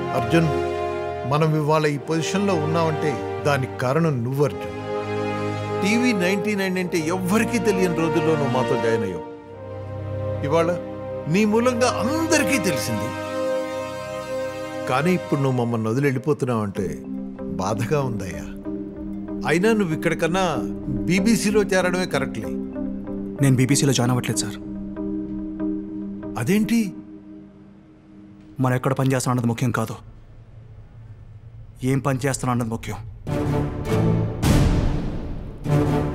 అర్జున్ మనం ఇవాళ ఈ పొజిషన్లో ఉన్నామంటే దానికి కారణం నువ్వు అర్జున్ టీవీ నైన్టీ నైన్ అంటే ఎవ్వరికీ తెలియని రోజుల్లో నువ్వు మాతో జాయిన్ అయ్యావు ఇవాళ నీ మూలంగా అందరికీ తెలిసింది కానీ ఇప్పుడు నువ్వు మమ్మల్ని వదిలి వెళ్ళిపోతున్నావు అంటే బాధగా ఉందయ్యా అయినా నువ్వు ఇక్కడికన్నా బీబీసీలో చేరడమే కరెక్ట్లీ నేను బీబీసీలో జాయిన్ అవ్వట్లేదు సార్ అదేంటి మనం ఎక్కడ పని చేస్తాం అన్నది ముఖ్యం కాదు ఏం పని చేస్తాం అన్నది ముఖ్యం